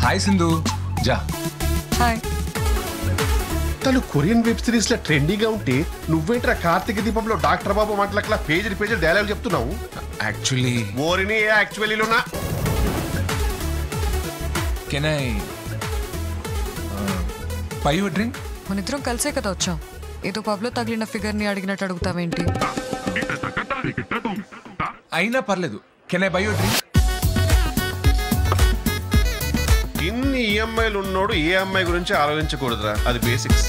hi Sindhu జా hi తను Korean web series లో ట్రెండీగా ఉంటే నువ్వేంట్రా కార్తీక దీపంలో డాక్టర్ బాబు మాటలట్లా పేజీ పేజీ డైలాగ్ చెప్తున్నావు యాక్చువల్లీ ఓరిని యాక్చువల్లీలోనా కెన్ ఐ పై డ్రింక్ మన ఇద్దరం కలిసే కదా వచ్చాం ఏదో పబ్లో తగిలిన ఫిగర్ ని అడిగినట్టు అడుగుతావేంటి అయినా పర్లేదు కెన్ ఐ బై డ్రింక్ ఇన్ని ఈఎంఐలు ఉన్నోడు ఏ అమ్మాయి గురించి ఆలోచించకూడదురా అది బేసిక్స్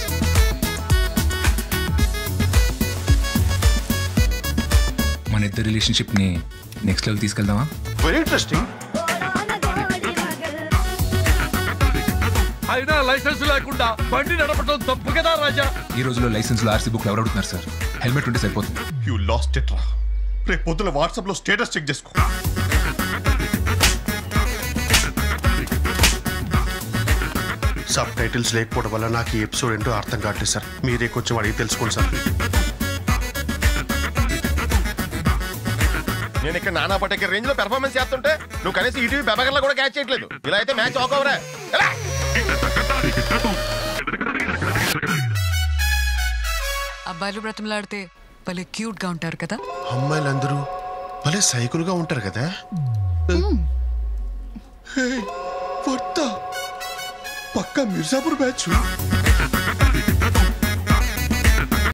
మన ఇద్దరు రిలేషన్షిప్ ని నెక్స్ట్ లెవెల్ తీసుకెళ్దామా వెరీ ఇంట్రెస్టింగ్ అయినా లైసెన్స్ లేకుండా బండి నడపడం తప్పు కదా రాజా ఈ రోజుల్లో లైసెన్స్ లో ఆర్సీ బుక్ ఎవరు అడుగుతున్నారు సార్ హెల్మెట్ ఉంటే సరిపోతుంది యూ లాస్ట్ ఇట్ రా రేపు పొద్దున వాట్సాప్ లో స్టేటస్ చెక్ చేసుకో సబ్ టైటిల్స్ లేకపోవడం వల్ల నాకు ఈ ఎపిసోడ్ ఏంటో అర్థం కావట్లేదు సార్ మీరే కొంచెం అడిగి తెలుసుకోండి సార్ నేను ఇక్కడ నానా పటేకర్ రేంజ్ లో పెర్ఫార్మెన్స్ చేస్తుంటే నువ్వు కనీసం ఈటీవీ పెపగర్లో కూడా క్యాచ్ చేయట్లేదు ఇలా అయితే మ్యాచ్ ఓవరా అబ్బాయిలు బ్రతిమలాడితే భలే క్యూట్ గా ఉంటారు కదా అమ్మాయిలందరూ భలే సైకులుగా ఉంటారు కదా హే, వర్త పక్కా మిర్జాపూర్ బ్యాచ్